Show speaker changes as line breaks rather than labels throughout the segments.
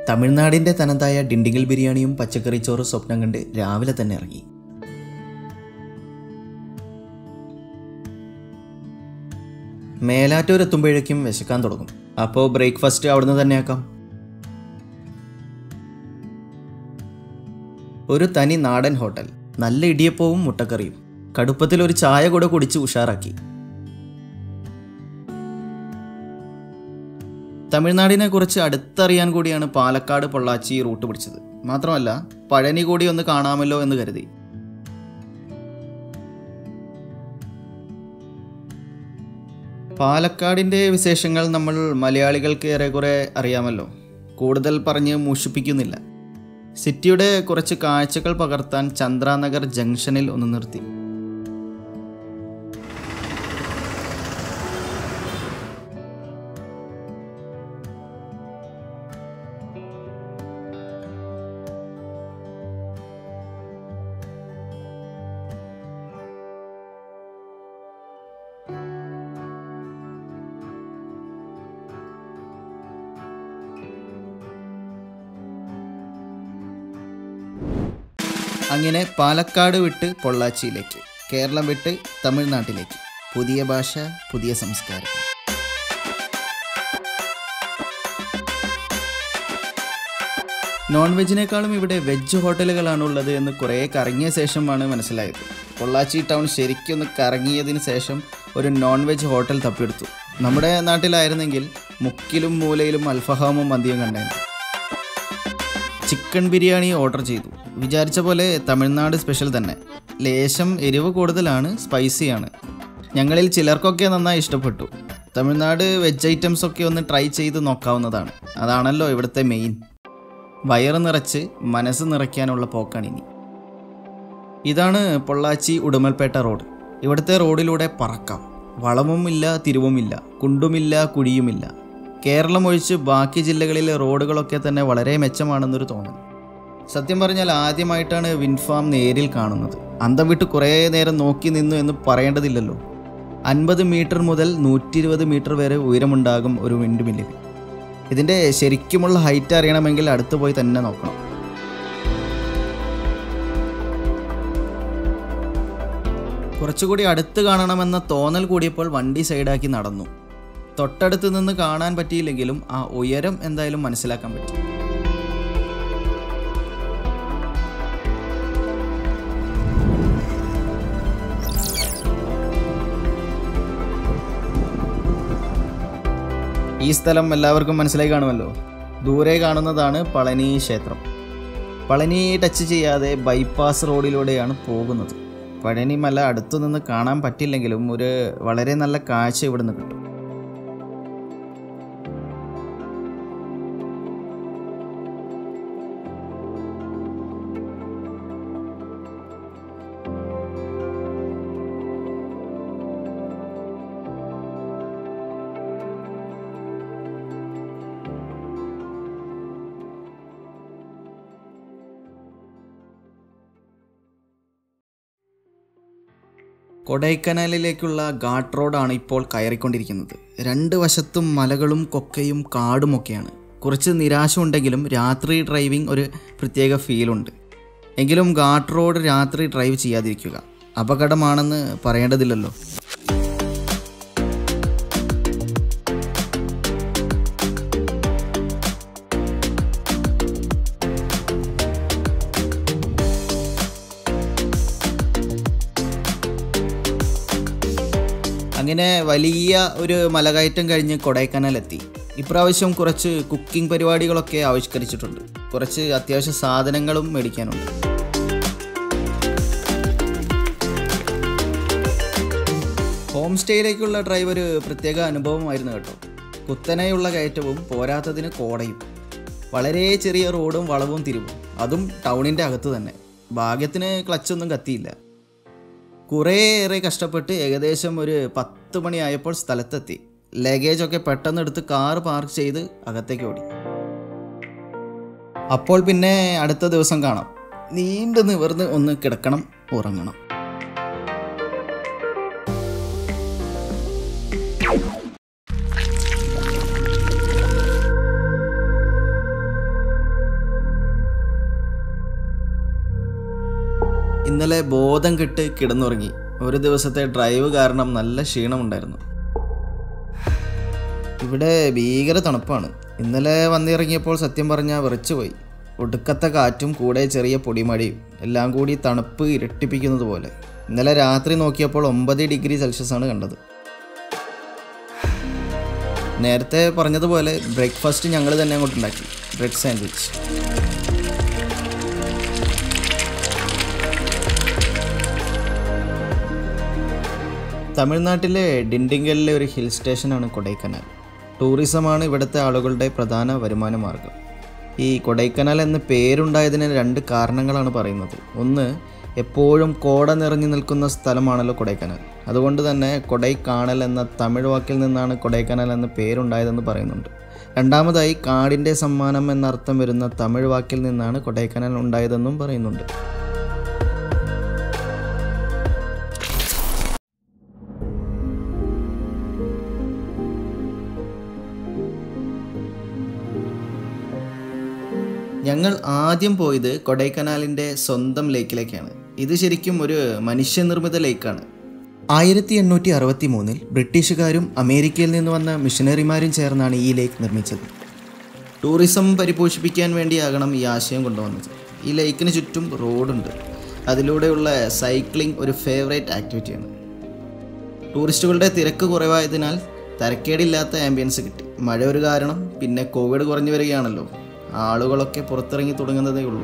തമിഴ്നാടിൻ്റെ തനതായ ഡിണ്ടിഗൽ ബിരിയാണിയും പച്ചക്കറി ചോറും സ്വപ്നം കണ്ട് രാവിലെ തന്നെ ഇറങ്ങി മേലാറ്റൂർ എത്തുമ്പോഴേക്കും വിശക്കാൻ തുടങ്ങും അപ്പോൾ ബ്രേക്ക്ഫാസ്റ്റ് അവിടുന്ന് തന്നെ ആക്കാം ഒരു തനി നാടൻ ഹോട്ടൽ നല്ല ഇടിയപ്പവും മുട്ടക്കറിയും കടുപ്പത്തിൽ ഒരു ചായ കൂടെ കുടിച്ച് ഉഷാറാക്കി തമിഴ്നാടിനെ കുറിച്ച് അടുത്തറിയാൻ കൂടിയാണ് പാലക്കാട് പൊള്ളാച്ചി റൂട്ട് പിടിച്ചത് മാത്രമല്ല പഴനി കൂടി ഒന്ന് കാണാമല്ലോ എന്ന് കരുതി പാലക്കാടിൻ്റെ വിശേഷങ്ങൾ നമ്മൾ മലയാളികൾക്ക് ഏറെക്കുറെ അറിയാമല്ലോ കൂടുതൽ പറഞ്ഞ് മൂഷിപ്പിക്കുന്നില്ല സിറ്റിയുടെ കുറച്ച് കാഴ്ചകൾ പകർത്താൻ ചന്ദ്രാനഗർ ജംഗ്ഷനിൽ ഒന്ന് നിർത്തി അങ്ങനെ പാലക്കാട് വിട്ട് പൊള്ളാച്ചിയിലേക്ക് കേരളം വിട്ട് തമിഴ്നാട്ടിലേക്ക് പുതിയ ഭാഷ പുതിയ സംസ്കാരം നോൺ വെജിനേക്കാളും ഇവിടെ വെജ് ഹോട്ടലുകളാണ് ഉള്ളത് എന്ന് കുറേ കറങ്ങിയ ശേഷമാണ് മനസ്സിലായത് പൊള്ളാച്ചി ടൗൺ ശരിക്കൊന്ന് കറങ്ങിയതിന് ശേഷം ഒരു നോൺ വെജ് ഹോട്ടൽ തപ്പിയെടുത്തു നമ്മുടെ നാട്ടിലായിരുന്നെങ്കിൽ മുക്കിലും മൂലയിലും അൽഫഹാമും മന്തിയും കണ്ടേനെ ചിക്കൻ ബിരിയാണി ഓർഡർ ചെയ്തു വിചാരിച്ച പോലെ തമിഴ്നാട് സ്പെഷ്യൽ തന്നെ ലേശം എരിവ് കൂടുതലാണ് സ്പൈസിയാണ് ഞങ്ങളിൽ ചിലർക്കൊക്കെ നന്നായി ഇഷ്ടപ്പെട്ടു തമിഴ്നാട് വെജ് ഐറ്റംസ് ഒക്കെ ഒന്ന് ട്രൈ ചെയ്ത് നോക്കാവുന്നതാണ് അതാണല്ലോ ഇവിടുത്തെ മെയിൻ വയറ് നിറച്ച് മനസ്സ് നിറയ്ക്കാനുള്ള പോക്കാണിനി ഇതാണ് പൊള്ളാച്ചി ഉടുമൽപേട്ട റോഡ് ഇവിടുത്തെ റോഡിലൂടെ പറക്കാം വളവുമില്ല തിരിവുമില്ല കുണ്ടുമില്ല കുഴിയുമില്ല കേരളം ഒഴിച്ച് ബാക്കി ജില്ലകളിലെ റോഡുകളൊക്കെ തന്നെ വളരെ മെച്ചമാണെന്നൊരു തോന്നൽ സത്യം പറഞ്ഞാൽ ആദ്യമായിട്ടാണ് വിൻഫാം നേരിൽ കാണുന്നത് അന്തം വിട്ട് കുറേ നേരം നോക്കി നിന്നു എന്ന് പറയേണ്ടതില്ലല്ലോ അൻപത് മീറ്റർ മുതൽ നൂറ്റി ഇരുപത് മീറ്റർ വരെ ഉയരമുണ്ടാകും ഒരു വിൻഡ് മില്ലിന് ഇതിൻ്റെ ശരിക്കുമുള്ള ഹൈറ്റ് അറിയണമെങ്കിൽ അടുത്ത് പോയി തന്നെ നോക്കണം കുറച്ചുകൂടി അടുത്ത് കാണണമെന്ന തോന്നൽ കൂടിയപ്പോൾ വണ്ടി സൈഡാക്കി നടന്നു തൊട്ടടുത്ത് നിന്ന് കാണാൻ പറ്റിയില്ലെങ്കിലും ആ ഉയരം എന്തായാലും മനസ്സിലാക്കാൻ പറ്റി ഈ സ്ഥലം എല്ലാവർക്കും മനസ്സിലായി കാണുമല്ലോ ദൂരെ കാണുന്നതാണ് പളനി ക്ഷേത്രം പളനി ടച്ച് ചെയ്യാതെ ബൈപ്പാസ് റോഡിലൂടെയാണ് പോകുന്നത് പഴനി മല അടുത്തു നിന്ന് കാണാൻ പറ്റില്ലെങ്കിലും ഒരു വളരെ നല്ല കാഴ്ച ഇവിടുന്ന് കിട്ടും കൊടൈക്കനാലിലേക്കുള്ള ഘാട്ട് റോഡാണ് ഇപ്പോൾ കയറിക്കൊണ്ടിരിക്കുന്നത് രണ്ട് വശത്തും മലകളും കൊക്കയും കാടുമൊക്കെയാണ് കുറച്ച് നിരാശ ഉണ്ടെങ്കിലും രാത്രി ഡ്രൈവിംഗ് ഒരു പ്രത്യേക ഫീലുണ്ട് എങ്കിലും ഘാട്ട് റോഡ് രാത്രി ഡ്രൈവ് ചെയ്യാതിരിക്കുക അപകടമാണെന്ന് പറയേണ്ടതില്ലല്ലോ അങ്ങനെ വലിയ ഒരു മലകയറ്റം കഴിഞ്ഞ് കൊടൈക്കനാൽ എത്തി ഇപ്രാവശ്യം കുറച്ച് കുക്കിംഗ് പരിപാടികളൊക്കെ ആവിഷ്കരിച്ചിട്ടുണ്ട് കുറച്ച് അത്യാവശ്യ സാധനങ്ങളും മേടിക്കാനുണ്ട് ഹോം സ്റ്റേയിലേക്കുള്ള ഡ്രൈവ് ഒരു പ്രത്യേക അനുഭവമായിരുന്നു കേട്ടോ കുത്തനെയുള്ള കയറ്റവും പോരാത്തതിന് കോടയും വളരെ ചെറിയ റോഡും വളവും തിരിവും അതും ടൗണിൻ്റെ അകത്ത് തന്നെ ഭാഗ്യത്തിന് ക്ലച്ചൊന്നും കത്തിയില്ല കുറേയേറെ കഷ്ടപ്പെട്ട് ഏകദേശം ഒരു പത്ത് മണിയായപ്പോൾ സ്ഥലത്തെത്തി ലഗേജ് ഒക്കെ പെട്ടെന്ന് എടുത്ത് കാർ പാർക്ക് ചെയ്ത് അകത്തേക്ക് ഓടി അപ്പോൾ പിന്നെ അടുത്ത ദിവസം കാണാം നീണ്ടു നിവർന്ന് ഒന്ന് കിടക്കണം ഉറങ്ങണം ഇന്നലെ ബോധം കെട്ട് കിടന്നുറങ്ങി ഒരു ദിവസത്തെ ഡ്രൈവ് കാരണം നല്ല ക്ഷീണമുണ്ടായിരുന്നു ഇവിടെ ഭീകര തണുപ്പാണ് ഇന്നലെ വന്നിറങ്ങിയപ്പോൾ സത്യം പറഞ്ഞാൽ വിറച്ചുപോയി ഒടുക്കത്തെ കാറ്റും കൂടെ ചെറിയ പൊടിമഴയും എല്ലാം കൂടി തണുപ്പ് ഇരട്ടിപ്പിക്കുന്നത് പോലെ ഇന്നലെ രാത്രി നോക്കിയപ്പോൾ ഒമ്പത് ഡിഗ്രി സെൽഷ്യസ് ആണ് കണ്ടത് നേരത്തെ പറഞ്ഞതുപോലെ ബ്രേക്ക്ഫാസ്റ്റ് ഞങ്ങൾ തന്നെ അങ്ങോട്ട് ഉണ്ടാക്കി ബ്രെഡ് സാൻഡ്വിച്ച് തമിഴ്നാട്ടിലെ ഡിണ്ടിഗലിലെ ഒരു ഹിൽ സ്റ്റേഷനാണ് കൊടൈക്കനാൽ ടൂറിസമാണ് ഇവിടുത്തെ ആളുകളുടെ പ്രധാന വരുമാന മാർഗം ഈ കൊടൈക്കനാൽ എന്ന പേരുണ്ടായതിന് രണ്ട് കാരണങ്ങളാണ് പറയുന്നത് ഒന്ന് എപ്പോഴും കോട നിറഞ്ഞു നിൽക്കുന്ന സ്ഥലമാണല്ലോ കൊടൈക്കനാൽ അതുകൊണ്ട് തന്നെ കൊടൈക്കാണൽ എന്ന തമിഴ് വാക്കിൽ നിന്നാണ് കൊടൈക്കനാൽ എന്ന പേരുണ്ടായതെന്ന് പറയുന്നുണ്ട് രണ്ടാമതായി കാടിൻ്റെ സമ്മാനം എന്നർത്ഥം വരുന്ന തമിഴ് വാക്കിൽ നിന്നാണ് കൊടൈക്കനാൽ ഉണ്ടായതെന്നും പറയുന്നുണ്ട് ഞങ്ങൾ ആദ്യം പോയത് കൊടൈക്കനാലിൻ്റെ സ്വന്തം ലേക്കിലേക്കാണ് ഇത് ശരിക്കും ഒരു മനുഷ്യനിർമ്മിത ലേക്കാണ് ആയിരത്തി എണ്ണൂറ്റി അറുപത്തി മൂന്നിൽ ബ്രിട്ടീഷുകാരും അമേരിക്കയിൽ നിന്ന് വന്ന മിഷനറിമാരും ചേർന്നാണ് ഈ ലേക്ക് നിർമ്മിച്ചത് ടൂറിസം പരിപോഷിപ്പിക്കാൻ വേണ്ടിയാകണം ഈ ആശയം കൊണ്ടുവന്നത് ഈ ലേക്കിന് ചുറ്റും റോഡുണ്ട് അതിലൂടെയുള്ള സൈക്ലിംഗ് ഒരു ഫേവറേറ്റ് ആക്ടിവിറ്റിയാണ് ടൂറിസ്റ്റുകളുടെ തിരക്ക് കുറവായതിനാൽ തരക്കേടില്ലാത്ത ആംബിയൻസ് കിട്ടി മഴ ഒരു കാരണം പിന്നെ കോവിഡ് കുറഞ്ഞു വരികയാണല്ലോ ആളുകളൊക്കെ പുറത്തിറങ്ങി തുടങ്ങുന്നതേ ഉള്ളൂ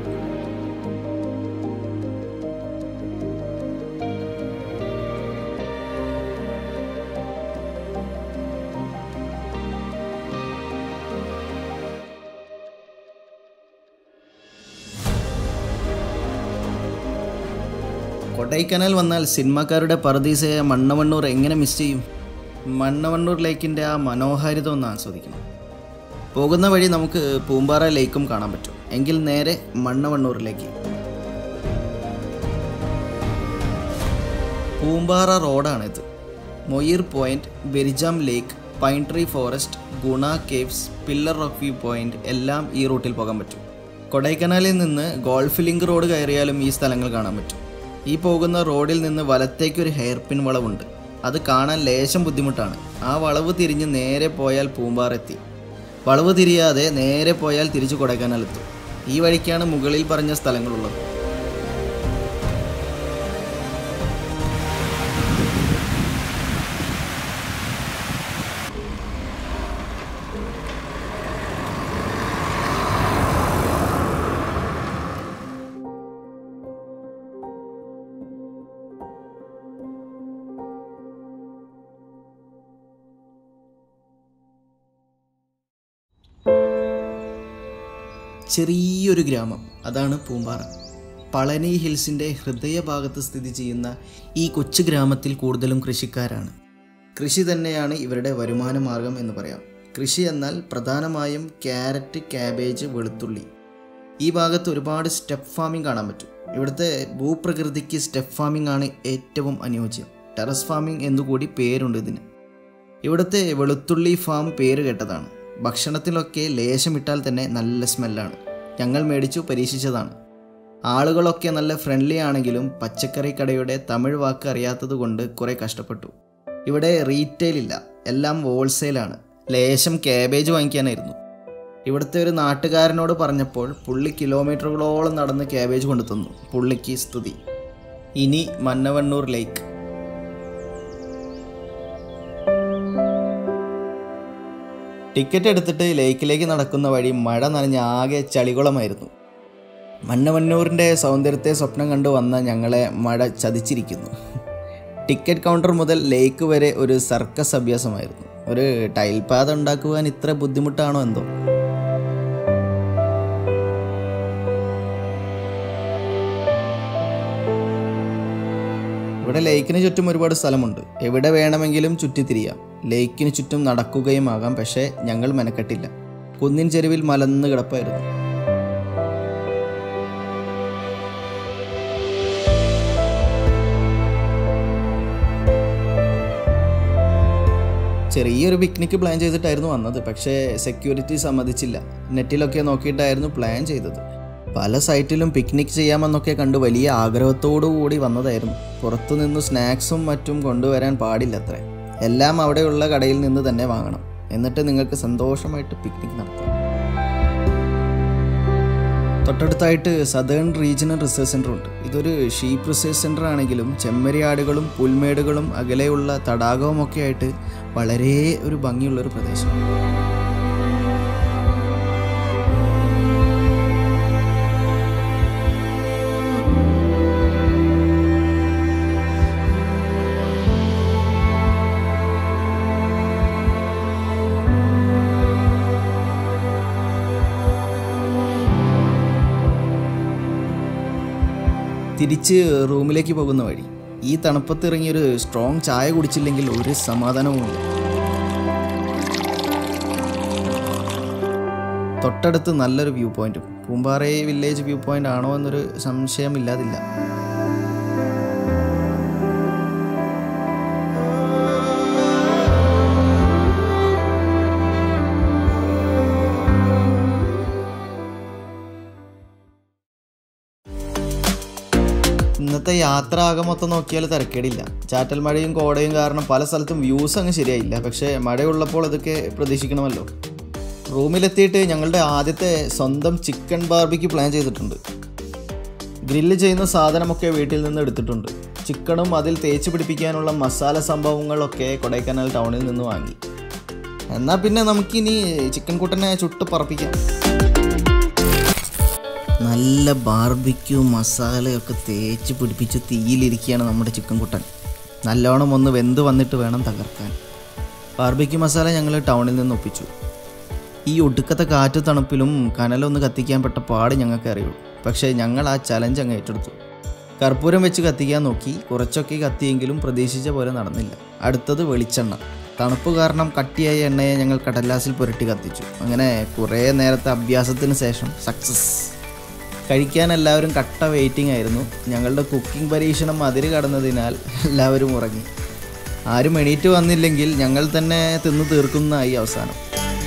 കൊടൈക്കനാൽ വന്നാൽ സിനിമാക്കാരുടെ പറദീസയായ മണ്ണവണ്ണൂർ എങ്ങനെ മിസ് ചെയ്യും മണ്ണവണ്ണൂർ ലേക്കിൻ്റെ ആ മനോഹാരിത ഒന്ന് ആസ്വദിക്കണം പോകുന്ന വഴി നമുക്ക് പൂമ്പാറ ലേക്കും കാണാൻ പറ്റും എങ്കിൽ നേരെ മണ്ണവണ്ണൂരിലേക്ക് പൂമ്പാറ റോഡാണിത് Moir point Berijam lake pine tree forest Guna caves pillar rock view point എല്ലാം ഈ റൂട്ടിൽ പോകാൻ പറ്റും കൊടൈക്കനാലിൽ നിന്ന് ഗോൾഫ് ലിങ്ക് റോഡ് കയറിയാലും ഈ സ്ഥലങ്ങൾ കാണാൻ പറ്റും ഈ പോകുന്ന റോഡിൽ നിന്ന് വലത്തേക്ക് ഒരു ഹെയർ പിൻ വളവുണ്ട് അത് കാണാൻ ലേശം ബുദ്ധിമുട്ടാണ് ആ വളവ് തിരിഞ്ഞ് നേരെ പോയാൽ പൂമ്പാറ എത്തി വളവ് തിരിയാതെ നേരെ പോയാൽ തിരിച്ചു കൊടൈക്കനാലെത്തും ഈ വഴിക്കാണ് മുകളിൽ പറഞ്ഞ സ്ഥലങ്ങളുള്ളത് ചെറിയൊരു ഗ്രാമം അതാണ് പൂമ്പാറ പളനി ഹിൽസിൻ്റെ ഹൃദയഭാഗത്ത് സ്ഥിതി ചെയ്യുന്ന ഈ കൊച്ചു ഗ്രാമത്തിൽ കൂടുതലും കൃഷിക്കാരാണ് കൃഷി തന്നെയാണ് ഇവരുടെ വരുമാന മാർഗം എന്ന് പറയാം കൃഷി എന്നാൽ പ്രധാനമായും ക്യാരറ്റ് ക്യാബേജ് വെളുത്തുള്ളി ഈ ഭാഗത്ത് ഒരുപാട് സ്റ്റെപ്പ് ഫാമിംഗ് കാണാൻ പറ്റും ഇവിടുത്തെ ഭൂപ്രകൃതിക്ക് സ്റ്റെപ്പ് ഫാമിംഗ് ആണ് ഏറ്റവും അനുയോജ്യം ടെറസ് ഫാമിംഗ് എന്നുകൂടി പേരുണ്ട് ഇതിന് ഇവിടുത്തെ വെളുത്തുള്ളി ഫാം പേര് കേട്ടതാണ് ഭക്ഷണത്തിലൊക്കെ ലേശമിട്ടാൽ തന്നെ നല്ല സ്മെല്ലാണ് ഞങ്ങൾ മേടിച്ചു പരീക്ഷിച്ചതാണ് ആളുകളൊക്കെ നല്ല ഫ്രണ്ട്ലി ആണെങ്കിലും പച്ചക്കറി കടയുടെ തമിഴ് വാക്ക് അറിയാത്തത് കൊണ്ട് കുറേ കഷ്ടപ്പെട്ടു ഇവിടെ റീറ്റെയിൽ ഇല്ല എല്ലാം ഹോൾസെയിലാണ് ലേശം കാബേജ് വാങ്ങിക്കാനായിരുന്നു ഇവിടുത്തെ ഒരു നാട്ടുകാരനോട് പറഞ്ഞപ്പോൾ പുള്ളി കിലോമീറ്ററുകളോളം നടന്ന് കാബേജ് കൊണ്ടു തന്നു പുള്ളിക്ക് സ്തുതി ഇനി മന്നവണ്ണൂർ ലേക്ക് ടിക്കറ്റ് എടുത്തിട്ട് ലേക്കിലേക്ക് നടക്കുന്ന വഴി മഴ നനഞ്ഞ് ആകെ ചളികുളമായിരുന്നു മന്നവന്നൂരിൻ്റെ സൗന്ദര്യത്തെ സ്വപ്നം കണ്ടു വന്ന ഞങ്ങളെ മഴ ചതിച്ചിരിക്കുന്നു ടിക്കറ്റ് കൗണ്ടർ മുതൽ ലേക്ക് വരെ ഒരു സർക്കസ് അഭ്യാസമായിരുന്നു ഒരു ടൈൽ പാത ഉണ്ടാക്കുവാൻ ഇത്ര ബുദ്ധിമുട്ടാണോ എന്തോ ഇവിടെ ലേക്കിന് ചുറ്റും ഒരുപാട് സ്ഥലമുണ്ട് എവിടെ വേണമെങ്കിലും ചുറ്റിത്തിരിയാം ലേക്കിന് ചുറ്റും നടക്കുകയും ആകാം പക്ഷേ ഞങ്ങൾ മെനക്കെട്ടില്ല കുന്നിൻ ചെരുവിൽ മലന്ന് കിടപ്പായിരുന്നു ചെറിയൊരു പിക്നിക്ക് പ്ലാൻ ചെയ്തിട്ടായിരുന്നു വന്നത് പക്ഷേ സെക്യൂരിറ്റി സമ്മതിച്ചില്ല നെറ്റിലൊക്കെ നോക്കിയിട്ടായിരുന്നു പ്ലാൻ ചെയ്തത് പല സൈറ്റിലും പിക്നിക് ചെയ്യാമെന്നൊക്കെ കണ്ട് വലിയ ആഗ്രഹത്തോടു കൂടി വന്നതായിരുന്നു പുറത്തുനിന്ന് സ്നാക്സും മറ്റും കൊണ്ടുവരാൻ പാടില്ലത്രേ എല്ലാം അവിടെയുള്ള കടയിൽ നിന്ന് തന്നെ വാങ്ങണം എന്നിട്ട് നിങ്ങൾക്ക് സന്തോഷമായിട്ട് പിക്നിക് നടത്താം തൊട്ടടുത്തായിട്ട് സദേൺ റീജിയണൽ റിസർച്ച് സെൻ്റർ ഉണ്ട് ഇതൊരു ഷീപ്പ് റിസർച്ച് സെൻ്റർ ആണെങ്കിലും ചെമ്മരിയാടുകളും പുൽമേടുകളും അകലെയുള്ള തടാകവും ഒക്കെ ആയിട്ട് വളരെ ഒരു ഭംഗിയുള്ളൊരു പ്രദേശം തിരിച്ച് റൂമിലേക്ക് പോകുന്ന വഴി ഈ തണുപ്പത്ത് ഇറങ്ങി ഒരു സ്ട്രോങ് ചായ കുടിച്ചില്ലെങ്കിൽ ഒരു സമാധാനവുമില്ല തൊട്ടടുത്ത് നല്ലൊരു വ്യൂ പോയിന്റും പൂമ്പാറ വില്ലേജ് വ്യൂ പോയിന്റ് ആണോ എന്നൊരു സംശയമില്ലാതില്ല ഇന്നത്തെ യാത്ര ആകെ മൊത്തം നോക്കിയാൽ തിരക്കേടില്ല ചാറ്റൽ മഴയും കോടയും കാരണം പല സ്ഥലത്തും വ്യൂസ് അങ്ങ് ശരിയായില്ല പക്ഷേ മഴയുള്ളപ്പോൾ അതൊക്കെ പ്രതീക്ഷിക്കണമല്ലോ റൂമിലെത്തിയിട്ട് ഞങ്ങളുടെ ആദ്യത്തെ സ്വന്തം ചിക്കൻ ബാർബിക്ക് പ്ലാൻ ചെയ്തിട്ടുണ്ട് ഗ്രില്ല് ചെയ്യുന്ന സാധനമൊക്കെ വീട്ടിൽ നിന്ന് എടുത്തിട്ടുണ്ട് ചിക്കണും അതിൽ തേച്ച് പിടിപ്പിക്കാനുള്ള മസാല സംഭവങ്ങളൊക്കെ കൊടൈക്കനാൽ ടൗണിൽ നിന്ന് വാങ്ങി എന്നാൽ പിന്നെ നമുക്കിനി ചിക്കൻ കുട്ടനെ ചുട്ട് പറപ്പിക്കാം നല്ല ബാർബിക്യൂ മസാലയൊക്കെ തേച്ച് പിടിപ്പിച്ച് തീയിലിരിക്കുകയാണ് നമ്മുടെ ചിക്കൻ കുട്ടൻ നല്ലോണം ഒന്ന് വെന്ത് വന്നിട്ട് വേണം തകർക്കാൻ ബാർബിക്യൂ മസാല ഞങ്ങൾ ടൗണിൽ നിന്ന് ഒപ്പിച്ചു ഈ ഒടുക്കത്തെ കാറ്റ് തണുപ്പിലും കനലൊന്ന് കത്തിക്കാൻ പെട്ട പാട് ഞങ്ങൾക്ക് അറിയുള്ളൂ പക്ഷേ ഞങ്ങൾ ആ ചലഞ്ച് അങ്ങ് ഏറ്റെടുത്തു കർപ്പൂരം വെച്ച് കത്തിക്കാൻ നോക്കി കുറച്ചൊക്കെ കത്തിയെങ്കിലും പ്രതീക്ഷിച്ച പോലെ നടന്നില്ല അടുത്തത് വെളിച്ചെണ്ണ തണുപ്പ് കാരണം കട്ടിയായ എണ്ണയെ ഞങ്ങൾ കടലാസിൽ പുരട്ടി കത്തിച്ചു അങ്ങനെ കുറേ നേരത്തെ അഭ്യാസത്തിന് ശേഷം സക്സസ് കഴിക്കാൻ എല്ലാവരും കട്ട വെയിറ്റിംഗ് ആയിരുന്നു ഞങ്ങളുടെ കുക്കിംഗ് പരീക്ഷണം അതിര് കടന്നതിനാൽ എല്ലാവരും ഉറങ്ങി ആരും എണീറ്റ് വന്നില്ലെങ്കിൽ ഞങ്ങൾ തന്നെ തിന്നു തീർക്കുന്നതായി അവസാനം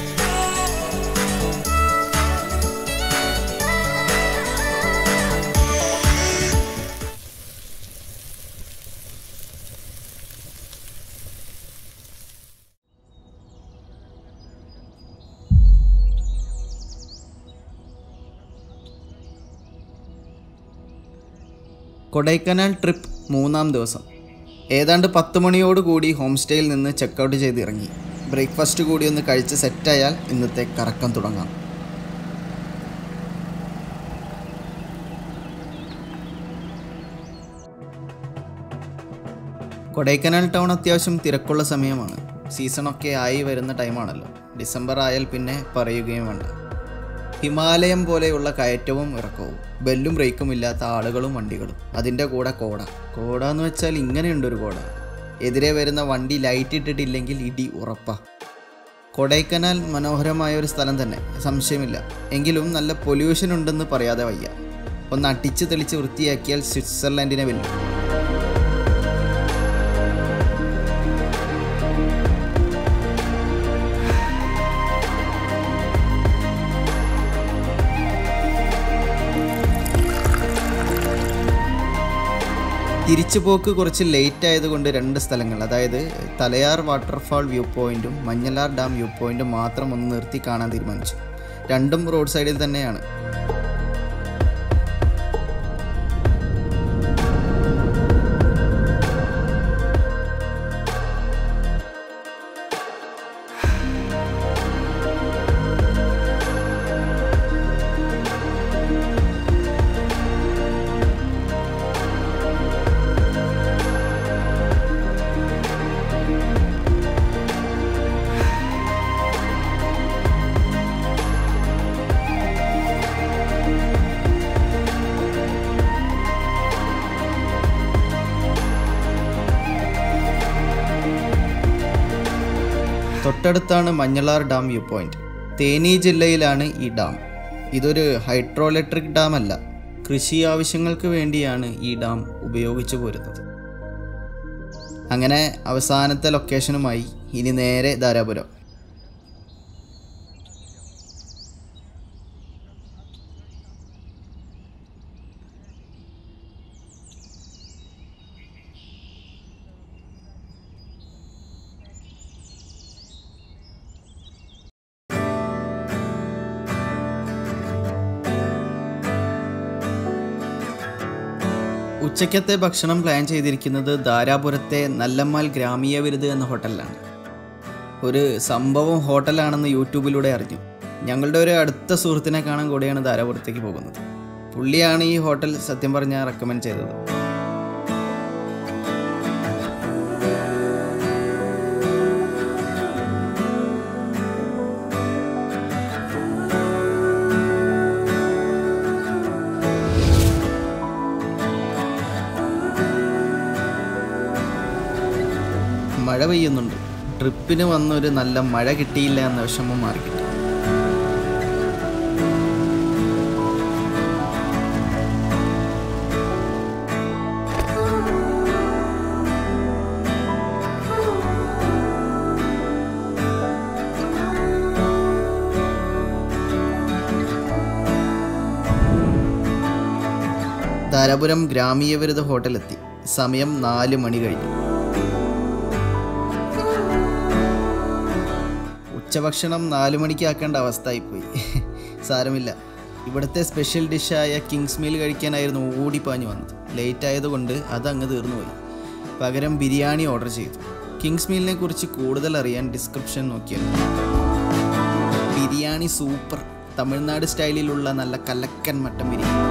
കൊടൈക്കനാൽ ട്രിപ്പ് മൂന്നാം ദിവസം ഏതാണ്ട് പത്ത് മണിയോട് കൂടി ഹോം സ്റ്റേയിൽ നിന്ന് ചെക്കൗട്ട് ചെയ്ത് ഇറങ്ങി ബ്രേക്ക്ഫാസ്റ്റ് കൂടി ഒന്ന് കഴിച്ച് സെറ്റായാൽ ഇന്നത്തെ കറക്കം തുടങ്ങാം കൊടൈക്കനാൽ ടൗൺ അത്യാവശ്യം തിരക്കുള്ള സമയമാണ് സീസണൊക്കെ ആയി വരുന്ന ടൈമാണല്ലോ ഡിസംബർ ആയാൽ പിന്നെ പറയുകയും വേണ്ട ഹിമാലയം പോലെയുള്ള കയറ്റവും ഇറക്കവും ബെല്ലും ബ്രേക്കും ഇല്ലാത്ത ആളുകളും വണ്ടികളും അതിൻ്റെ കൂടെ കോട കോട എന്ന് വെച്ചാൽ ഇങ്ങനെയുണ്ടൊരു കോട എതിരെ വരുന്ന വണ്ടി ലൈറ്റ് ഇട്ടിട്ടില്ലെങ്കിൽ ഇടി ഉറപ്പാ കൊടൈക്കനാൽ മനോഹരമായ ഒരു സ്ഥലം തന്നെ സംശയമില്ല എങ്കിലും നല്ല പൊല്യൂഷൻ ഉണ്ടെന്ന് പറയാതെ വയ്യ ഒന്ന് അടിച്ച് തെളിച്ച് വൃത്തിയാക്കിയാൽ സ്വിറ്റ്സർലൻഡിനെ വെല്ലും തിരിച്ചുപോക്ക് കുറച്ച് ലേറ്റ് ആയതുകൊണ്ട് രണ്ട് സ്ഥലങ്ങൾ അതായത് തലയാർ വാട്ടർഫാൾ വ്യൂ പോയിന്റും മഞ്ഞലാർ ഡാം വ്യൂ പോയിന്റും മാത്രം ഒന്ന് നിർത്തി കാണാൻ തീരുമാനിച്ചു രണ്ടും റോഡ് സൈഡിൽ തന്നെയാണ് തൊട്ടടുത്താണ് Manjalar dam view point Theni ജില്ലയിലാണ് ഈ ഡാം ഇതൊരു ഹൈഡ്രോ ഇലക്ട്രിക് ഡാം അല്ല കൃഷി ആവശ്യങ്ങൾക്ക് വേണ്ടിയാണ് ഈ ഡാം ഉപയോഗിച്ചു പോരുന്നത് അങ്ങനെ അവസാനത്തെ ലൊക്കേഷനുമായി ഇനി നേരെ ധാരാപുരം ഉച്ചയ്ക്കത്തെ ഭക്ഷണം പ്ലാൻ ചെയ്തിരിക്കുന്നത് ധാരാപുരത്തെ നല്ലമ്മാൽ ഗ്രാമീയ വിരുത് എന്ന ഹോട്ടലിലാണ് ഒരു സംഭവം ഹോട്ടലാണെന്ന് യൂട്യൂബിലൂടെ അറിഞ്ഞു ഞങ്ങളുടെ ഒരു അടുത്ത സുഹൃത്തിനെ കാണാൻ കൂടെയാണ് ധാരാപുരത്തേക്ക് പോകുന്നത് പുള്ളിയാണ് ഈ ഹോട്ടൽ സത്യം പറഞ്ഞാൽ റെക്കമെൻഡ് ചെയ്തത് മഴ പെയ്യുന്നുണ്ട് ട്രിപ്പിന് വന്നൊരു നല്ല മഴ കിട്ടിയില്ല എന്ന വിഷമം മാറി കിട്ടി ധാരാപുരം ഗ്രാമീയ വിരുദ്ധ ഹോട്ടലെത്തി സമയം നാല് മണി കഴിഞ്ഞു ഉച്ചഭക്ഷണം നാല് മണിക്ക് ആക്കേണ്ട അവസ്ഥയായിപ്പോയി സാരമില്ല ഇവിടുത്തെ സ്പെഷ്യൽ ഡിഷായ കിങ്സ് മീൽ കഴിക്കാനായിരുന്നു ഓടിപ്പാഞ്ഞു വന്നത് ലേറ്റ് ആയതുകൊണ്ട് അത് അങ്ങ് തീർന്നുപോയി പകരം ബിരിയാണി ഓർഡർ ചെയ്തു കിങ്സ് മീലിനെ കുറിച്ച് കൂടുതൽ അറിയാൻ ഡിസ്ക്രിപ്ഷൻ നോക്കിയാൽ ബിരിയാണി സൂപ്പർ തമിഴ്നാട് സ്റ്റൈലിലുള്ള നല്ല കലക്കൻ മട്ടൻ ബിരിയാണി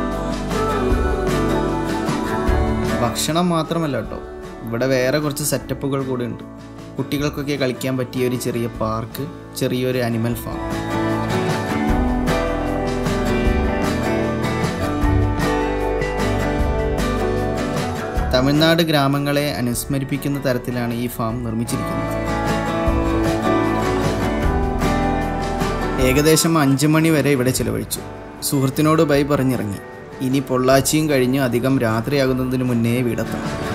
ഭക്ഷണം മാത്രമല്ല കേട്ടോ ഇവിടെ വേറെ കുറച്ച് സെറ്റപ്പുകൾ കൂടെ ഉണ്ട് കുട്ടികൾക്കൊക്കെ കളിക്കാൻ പറ്റിയ ഒരു ചെറിയ പാർക്ക് ചെറിയൊരു അനിമൽ ഫാം തമിഴ്നാട് ഗ്രാമങ്ങളെ അനുസ്മരിപ്പിക്കുന്ന തരത്തിലാണ് ഈ ഫാം നിർമ്മിച്ചിരിക്കുന്നത് ഏകദേശം അഞ്ച് മണി വരെ ഇവിടെ ചിലവഴിച്ചു സുഹൃത്തിനോട് ബൈ പറഞ്ഞിറങ്ങി ഇനി പൊള്ളാച്ചിയും കഴിഞ്ഞ് അധികം രാത്രിയാകുന്നതിന് മുന്നേ വീടെത്തണം